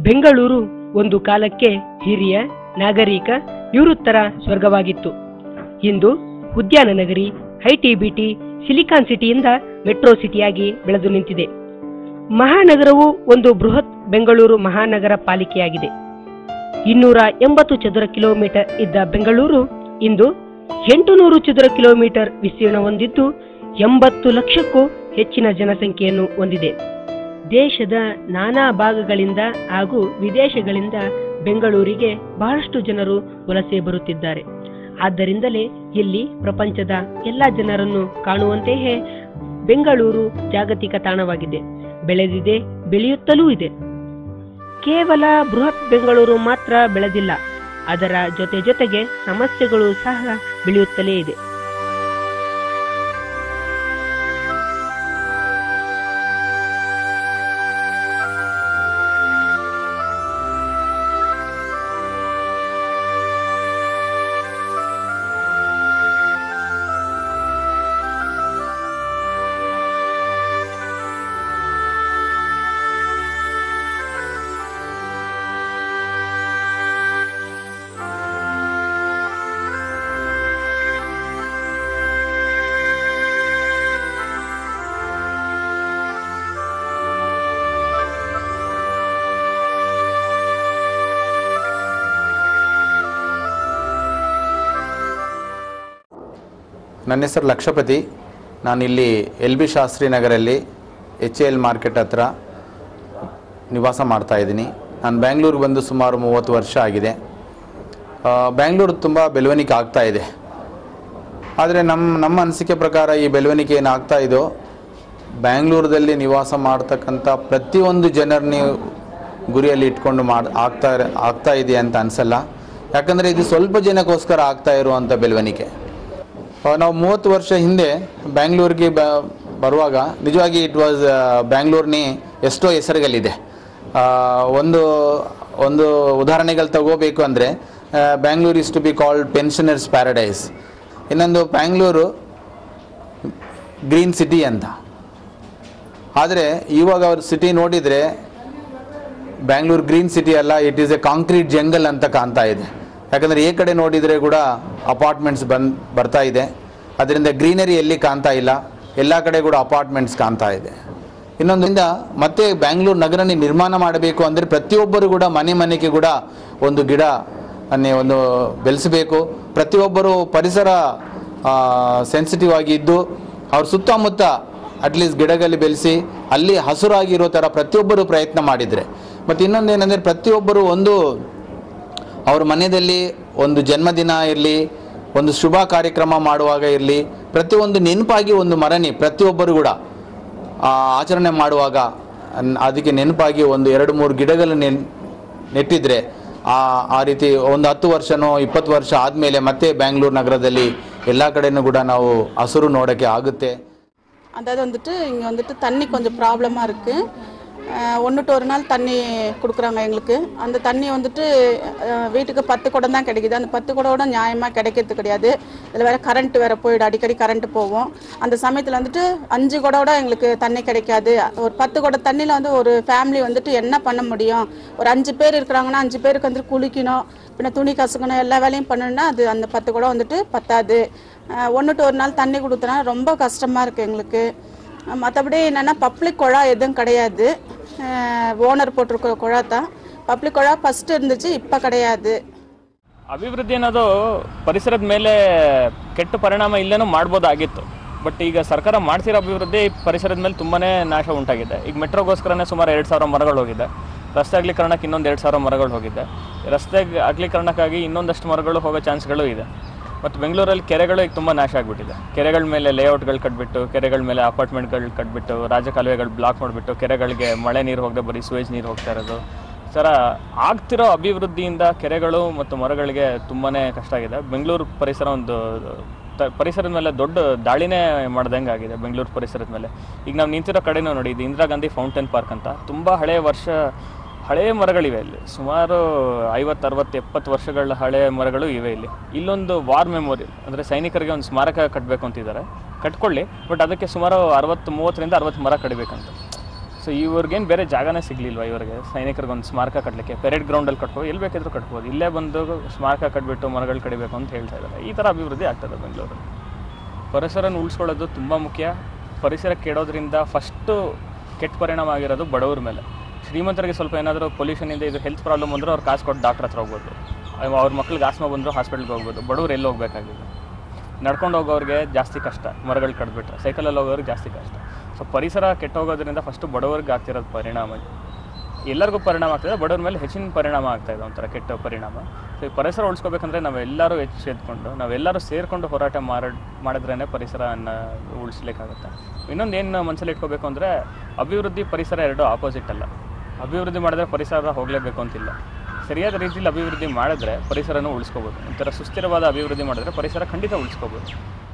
ಬೆಂಗಳೂರು ಒಂದು ಕಾಲಕ್ಕೆ ಹಿರಿಯ ನಾಗರಿಕ ನಿವೃತ್ತರ ಸ್ವರ್ಗವಾಗಿತ್ತು ಇಂದು ಉದ್ಯಾನ ನಗರಿ ಐಟಿ ಬಿಟಿ ಸಿಲಿಕಾನ್ ಸಿಟಿಯಿಂದ ಮೆಟ್ರೋ ಸಿಟಿಯಾಗಿ ಬೆಳೆದು ನಿಂತಿದೆ ಮಹಾನಗರವು ಒಂದು ಬೃಹತ್ ಬೆಂಗಳೂರು ಮಹಾನಗರ ಪಾಲಿಕೆಯಾಗಿದೆ ಇನ್ನೂರ ಎಂಬತ್ತು ಚದುರ ಕಿಲೋಮೀಟರ್ ಇದ್ದ ಬೆಂಗಳೂರು ಇಂದು ಎಂಟುನೂರು ಚದುರ ಕಿಲೋಮೀಟರ್ ವಿಸ್ತೀರ್ಣ ಹೊಂದಿದ್ದು ಎಂಬತ್ತು ಲಕ್ಷಕ್ಕೂ ಹೆಚ್ಚಿನ ಜನಸಂಖ್ಯೆಯನ್ನು ಹೊಂದಿದೆ ದೇಶದ ನಾನಾ ಭಾಗಗಳಿಂದ ಹಾಗೂ ವಿದೇಶಗಳಿಂದ ಬೆಂಗಳೂರಿಗೆ ಬಹಳಷ್ಟು ಜನರು ವಲಸೆ ಬರುತ್ತಿದ್ದಾರೆ ಆದ್ದರಿಂದಲೇ ಇಲ್ಲಿ ಪ್ರಪಂಚದ ಎಲ್ಲ ಜನರನ್ನು ಕಾಣುವಂತೆಯೇ ಬೆಂಗಳೂರು ಜಾಗತಿಕ ತಾಣವಾಗಿದೆ ಬೆಳೆದಿದೆ ಬೆಳೆಯುತ್ತಲೂ ಇದೆ ಕೇವಲ ಬೃಹತ್ ಬೆಂಗಳೂರು ಮಾತ್ರ ಬೆಳೆದಿಲ್ಲ ಅದರ ಜೊತೆ ಜೊತೆಗೆ ಸಮಸ್ಯೆಗಳು ಸಹ ಬೆಳೆಯುತ್ತಲೇ ಇದೆ ನನ್ನ ಹೆಸರು ಲಕ್ಷಪತಿ ನಾನಿಲ್ಲಿ ಎಲ್ ಬಿ ಶಾಸ್ತ್ರಿ ನಗರಲ್ಲಿ ಎಚ್ ಎ ಎಲ್ ಮಾರ್ಕೆಟ್ ಹತ್ರ ನಿವಾಸ ಮಾಡ್ತಾ ಇದ್ದೀನಿ ನಾನು ಬ್ಯಾಂಗ್ಳೂರಿಗೆ ಬಂದು ಸುಮಾರು ಮೂವತ್ತು ವರ್ಷ ಆಗಿದೆ ಆ, ಬ್ಯಾಂಗ್ಳೂರು ತುಂಬ ಬೆಳವಣಿಗೆ ಆಗ್ತಾ ಇದೆ ಆದರೆ ನಮ್ಮ ನಮ್ಮ ಅನಿಸಿಕೆ ಪ್ರಕಾರ ಈ ಬೆಳವಣಿಗೆ ಏನು ಆಗ್ತಾ ಇದೋ ಬ್ಯಾಂಗ್ಳೂರದಲ್ಲಿ ನಿವಾಸ ಮಾಡ್ತಕ್ಕಂಥ ಪ್ರತಿಯೊಂದು ಜನರನ್ನ ಗುರಿಯಲ್ಲಿ ಇಟ್ಕೊಂಡು ಮಾಡಿ ಆಗ್ತಾ ಇರ- ಆಗ್ತಾ ಇದೆ ಅಂತ ಅನಿಸಲ್ಲ ಯಾಕಂದರೆ ಇದು ಸ್ವಲ್ಪ ಜನಕ್ಕೋಸ್ಕರ ಆಗ್ತಾ ಇರುವಂಥ ಬೆಳವಣಿಗೆ ಆ, ನಾವು ಮೂವತ್ತು ವರ್ಷ ಹಿಂದೆ ಬ್ಯಾಂಗ್ಳೂರಿಗೆ ಬ ಬರುವಾಗ ನಿಜವಾಗಿ ಇಟ್ ವಾಸ್ ಬ್ಯಾಂಗ್ಳೂರ್ನಿ ಎಷ್ಟೋ ಹೆಸರುಗಳಿದೆ ಆ, ಒಂದು ಒಂದು ಉದಾಹರಣೆಗಳು ತಗೋಬೇಕು ಅಂದರೆ Bangalore is to be called pensioners paradise ಇನ್ನೊಂದು ಬ್ಯಾಂಗ್ಳೂರು ಗ್ರೀನ್ ಸಿಟಿ ಅಂತ ಆದರೆ ಇವಾಗ ಅವ್ರ ಸಿಟಿ ನೋಡಿದರೆ ಬ್ಯಾಂಗ್ಳೂರ್ ಗ್ರೀನ್ ಸಿಟಿ ಅಲ್ಲ it is a concrete jungle ಅಂತ ಕಾಣ್ತಾ ಇದೆ ಯಾಕಂದರೆ ಈ ಕಡೆ ನೋಡಿದರೆ ಕೂಡ ಅಪಾರ್ಟ್ಮೆಂಟ್ಸ್ ಬಂದ್ ಬರ್ತಾ ಇದೆ ಅದರಿಂದ ಗ್ರೀನರಿ ಎಲ್ಲಿ ಕಾಣ್ತಾ ಇಲ್ಲ ಎಲ್ಲ ಕಡೆ ಕೂಡ ಅಪಾರ್ಟ್ಮೆಂಟ್ಸ್ ಕಾಣ್ತಾ ಇದೆ ಇನ್ನೊಂದರಿಂದ ಮತ್ತೆ ಬ್ಯಾಂಗ್ಳೂರು ನಗರನೇ ನಿರ್ಮಾಣ ಮಾಡಬೇಕು ಅಂದರೆ ಪ್ರತಿಯೊಬ್ಬರು ಕೂಡ ಮನೆ ಮನೆಗೆ ಕೂಡ ಒಂದು ಗಿಡ ಅನ್ನೇ ಒಂದು ಬೆಳೆಸಬೇಕು ಪ್ರತಿಯೊಬ್ಬರು ಪರಿಸರ ಸೆನ್ಸಿಟಿವ್ ಆಗಿ ಇದ್ದು ಅವ್ರ ಸುತ್ತಮುತ್ತ ಅಟ್ಲೀಸ್ಟ್ ಗಿಡಗಳು ಬೆಳೆಸಿ ಅಲ್ಲಿ ಹಸುರಾಗಿರೋ ಥರ ಪ್ರತಿಯೊಬ್ಬರು ಪ್ರಯತ್ನ ಮಾಡಿದರೆ ಮತ್ತು ಇನ್ನೊಂದು ಏನಂದರೆ ಪ್ರತಿಯೊಬ್ಬರು ಒಂದು ಅವ್ರ ಮನೆಯಲ್ಲಿ ಒಂದು ಜನ್ಮದಿನ ಇರಲಿ ಒಂದು ಶುಭ ಕಾರ್ಯಕ್ರಮ ಮಾಡುವಾಗ ಇರಲಿ ಪ್ರತಿಯೊಂದು ನೆನಪಾಗಿ ಒಂದು ಮರಣಿ ಪ್ರತಿಯೊಬ್ಬರು ಕೂಡ ಆ, ಆಚರಣೆ ಮಾಡುವಾಗ ಅನ್- ಅದಕ್ಕೆ ನೆನಪಾಗಿ ಒಂದು ಎರಡು ಮೂರು ಗಿಡಗಳು ನೆನ್ ನೆಟ್ಟಿದ್ರೆ ಆ ಆ ರೀತಿ ಒಂದು ಹತ್ತು ವರ್ಷನೋ ಇಪ್ಪತ್ತು ವರ್ಷ ಆದಮೇಲೆ ಮತ್ತೆ ಬ್ಯಾಂಗ್ಳೂರು ನಗರದಲ್ಲಿ ಎಲ್ಲ ಕಡೆನೂ ಕೂಡ ನಾವು ಹಸುರು ನೋಡೋಕ್ಕೆ ಆಗುತ್ತೆ அதாவது வந்துட்டு இங்கே வந்துட்டு தண்ணி கொஞ்சம் ப்ராப்ளமாக இருக்குது ஒன்று டு ஒரு நாள் தண்ணி கொடுக்குறாங்க எங்களுக்கு அந்த தண்ணி வந்துட்டு அஹ், வீட்டுக்கு பத்து குடம் தான் கிடைக்குது அந்த பத்து குடோட நியாயமாக கிடைக்கிறது கிடையாது இதில் வேறு கரண்ட் வேறு போயிடும் அடிக்கடி கரண்ட் போகும் அந்த சமயத்தில் வந்துட்டு அஞ்சு குடோட எங்களுக்கு தண்ணி கிடைக்காது ஒரு பத்து குடம் தண்ணியில் வந்து ஒரு ஃபேமிலி வந்துட்டு என்ன பண்ண முடியும் ஒரு அஞ்சு பேர் இருக்கிறாங்கன்னா அஞ்சு பேருக்கு வந்துட்டு குளிக்கணும் பின்ன துணி கசக்கணும் எல்லா வேலையும் பண்ணணும்னா அது அந்த பத்து குடம் வந்துட்டு பத்தாது ஒன்றுட்டு ஒரு நாள் தண்ணி கொடுத்தனா ரொம்ப கஷ்டமாக இருக்குது எங்களுக்கு மற்றபடி என்னென்னா பப்ளிக் குழா எதுவும் கிடையாது ஓனர் போட்டிருக்க குழா தான் பப்ளிக் குழா ஃபஸ்ட்டு இருந்துச்சு இப்போ கிடையாது ಅಭಿವೃದ್ಧಿ ಅನ್ನೋದು ಪರಿಸರದ ಮೇಲೆ ಕೆಟ್ಟ ಪರಿಣಾಮ ಇಲ್ಲೇನೂ ಮಾಡ್ಬೋದಾಗಿತ್ತು ಬಟ್ ಈಗ ಸರ್ಕಾರ ಮಾಡ್ಸಿರೋ ಅಭಿವೃದ್ಧಿ ಪರಿಸರದ ಮೇಲೆ ತುಂಬಾನೇ ನಾಶ ಉಂಟಾಗಿದೆ ಈಗ ಮೆಟ್ರೋಗೋಸ್ಕರನೇ ಸುಮಾರು ಎರಡು ಸಾವಿರ ಮರಗಳು ಹೋಗಿದೆ ರಸ್ತೆ ಅಗಲೀಕರಣಕ್ಕೆ ಇನ್ನೊಂದು ಎರಡು ಸಾವಿರ ಮರಗಳು ಹೋಗಿದೆ ರಸ್ತೆ ಅಗಲೀಕರಣಕ್ಕಾಗಿ ಇನ್ನೊಂದಷ್ಟು ಮರಗಳು ಹೋಗೋ ಚಾನ್ಸ್ಗಳು ಇದೆ ಮತ್ತು ಬೆಂಗಳೂರಲ್ಲಿ ಕೆರೆಗಳು ಈಗ ತುಂಬ ನಾಶ ಆಗಿಬಿಟ್ಟಿದೆ ಕೆರೆಗಳ ಮೇಲೆ ಲೇಔಟ್ಗಳು ಕಟ್ಬಿಟ್ಟು ಕೆರೆಗಳ ಮೇಲೆ ಅಪಾರ್ಟ್ಮೆಂಟ್ಗಳು ಕಟ್ಬಿಟ್ಟು ರಾಜಕಾಲುವೆಗಳು ಬ್ಲಾಕ್ ಮಾಡಿಬಿಟ್ಟು ಕೆರೆಗಳಿಗೆ ಮಳೆ ನೀರು ಹೋಗದೆ ಬರೀ ಸುವೇಜ್ ನೀರು ಹೋಗ್ತಾ ಇರೋದು ಸರ ಆಗ್ತಿರೋ ಅಭಿವೃದ್ಧಿಯಿಂದ ಕೆರೆಗಳು ಮತ್ತು ಮರಗಳಿಗೆ ತುಂಬಾನೇ ಕಷ್ಟ ಆಗಿದೆ ಬೆಂಗಳೂರು ಪರಿಸರ ಒಂದು ತ- ಪರಿಸರದ ಮೇಲೆ ದೊಡ್ಡ ದಾಳಿನೇ ಮಾಡ್ದಂಗೆ ಆಗಿದೆ ಬೆಂಗಳೂರು ಪರಿಸರದ ಮೇಲೆ ಈಗ ನಾವು ನಿಂತಿರೋ ಕಡೆನೂ ನೋಡಿ ಇದು ಇಂದಿರಾ ಗಾಂಧಿ ಫೌಂಟೇನ್ ಪಾರ್ಕ್ ಅಂತ ತುಂಬ ಹಳೆಯ ವರ್ಷ ಹಳೆಯ ಮರಗಳಿವೆ ಇಲ್ಲಿ ಸುಮಾರು ಐವತ್ತು ಅರವತ್ತು ಎಪ್ಪತ್ತು ವರ್ಷಗಳ ಹಳೆಯ ಮರಗಳು ಇವೆ ಇಲ್ಲಿ ಇಲ್ಲೊಂದು ವಾರ್ ಮೆಮೋರಿಯಲ್ ಅಂದರೆ ಸೈನಿಕರಿಗೆ ಒಂದು ಸ್ಮಾರಕ ಕಟ್ಟಬೇಕು ಅಂತಿದ್ದಾರೆ ಕಟ್ಕೊಳ್ಳಿ ಬಟ್ ಅದಕ್ಕೆ ಸುಮಾರು ಅರವತ್ತು ಮೂವತ್ತರಿಂದ ಅರವತ್ತು ಮರ ಕಡಿಬೇಕಂತ ಸೊ ಇವ್ರಿಗೇನು ಬೇರೆ ಜಾಗನೇ ಸಿಗಲಿಲ್ವಾ ಇವರಿಗೆ ಸೈನಿಕರಿಗೆ ಒಂದು ಸ್ಮಾರಕ ಕಟ್ಟಲಿಕ್ಕೆ ಪೆರೇಡ್ ಗ್ರೌಂಡಲ್ಲಿ ಕಟ್ಬೋದು ಎಲ್ಲಿ ಬೇಕಿದ್ರೂ ಕಟ್ಬೋದು ಇಲ್ಲೇ ಬಂದು ಸ್ಮಾರಕ ಕಟ್ಬಿಟ್ಟು ಮರಗಳು ಕಡಿಬೇಕು ಅಂತ ಹೇಳ್ತಾ ಇದ್ದಾರೆ ಈ ಥರ ಅಭಿವೃದ್ಧಿ ಆಗ್ತದೆ ಬೆಂಗಳೂರಲ್ಲಿ ಪರಿಸರನ ಉಳಿಸ್ಕೊಳ್ಳೋದು ತುಂಬ ಮುಖ್ಯ ಪರಿಸರ ಕೆಡೋದ್ರಿಂದ ಫಸ್ಟು ಕೆಟ್ಟ ಪರಿಣಾಮ ಆಗಿರೋದು ಬಡವ್ರ ಮೇಲೆ ಶ್ರೀಮಂತರಿಗೆ ಸ್ವಲ್ಪ ಏನಾದರೂ ಪೊಲ್ಯೂಷನಿಂದ ಇದು ಹೆಲ್ತ್ ಪ್ರಾಬ್ಲಮ್ ಬಂದರೂ ಅವ್ರು ಕಾಸು ಕೊಟ್ಟು ಡಾಕ್ಟ್ರ್ ಹತ್ರ ಹೋಗ್ಬೋದು ಅವ್- ಅವ್ರ ಮಕ್ಳಿಗೆ ಆಸ್ಮ ಬಂದರೂ ಹಾಸ್ಪಿಟ್ಲ್ಗೆ ಹೋಗ್ಬೋದು ಬಡವ್ರು ಎಲ್ಲಿ ಹೋಗ್ಬೇಕಾಗಿದೆ ನಡ್ಕೊಂಡು ಹೋಗೋರಿಗೆ ಜಾಸ್ತಿ ಕಷ್ಟ ಮರಗಳು ಕಡ್ಬಿಟ್ರೆ ಸೈಕಲಲ್ಲಿ ಹೋಗೋರಿಗೆ ಜಾಸ್ತಿ ಕಷ್ಟ ಸೊ ಪರಿಸರ ಕೆಟ್ಟೋಗೋದ್ರಿಂದ ಫಸ್ಟು ಬಡವರಿಗೆ ಆಗ್ತಿರೋದು ಪರಿಣಾಮ ಎಲ್ಲರಿಗೂ ಪರಿಣಾಮ ಆಗ್ತದೆ ಬಡವ್ರ ಮೇಲೆ ಹೆಚ್ಚಿನ ಪರಿಣಾಮ ಆಗ್ತಾ ಇದೆ ಒಂಥರ ಕೆಟ್ಟ ಪರಿಣಾಮ ಸೊ ಈ ಪರಿಸರ ಉಳಿಸ್ಕೋಬೇಕಂದ್ರೆ ನಾವೆಲ್ಲರೂ ಎಚ್ಚೆತ್ಕೊಂಡು ನಾವೆಲ್ಲರೂ ಸೇರಿಕೊಂಡು ಹೋರಾಟ ಮಾಡ್ ಮಾಡಿದ್ರೇ ಪರಿಸರನ ಉಳಿಸ್ಲಿಕ್ಕಾಗುತ್ತೆ ಇನ್ನೊಂದು ಏನು ಮನಸ್ಸಲ್ಲಿ ಇಟ್ಕೋಬೇಕು ಅಂದರೆ ಅಭಿವೃದ್ಧಿ ಪರಿಸರ ಎರಡು ಆಪೋಸಿಟ್ ಅಲ್ಲ ಅಭಿವೃದ್ಧಿ ಮಾಡಿದ್ರೆ ಪರಿಸರ ಹೋಗಲೇಬೇಕು ಅಂತಿಲ್ಲ ಸರಿಯಾದ ರೀತಿಯಲ್ಲಿ ಅಭಿವೃದ್ಧಿ ಮಾಡಿದ್ರೆ ಪರಿಸರನ ಉಳಿಸ್ಕೋಬೋದು ಒಂಥರ ಸುಸ್ಥಿರವಾದ ಅಭಿವೃದ್ಧಿ ಮಾಡಿದ್ರೆ ಪರಿಸರ ಖಂಡಿತ ಉಳಿಸ್ಕೋಬೋದು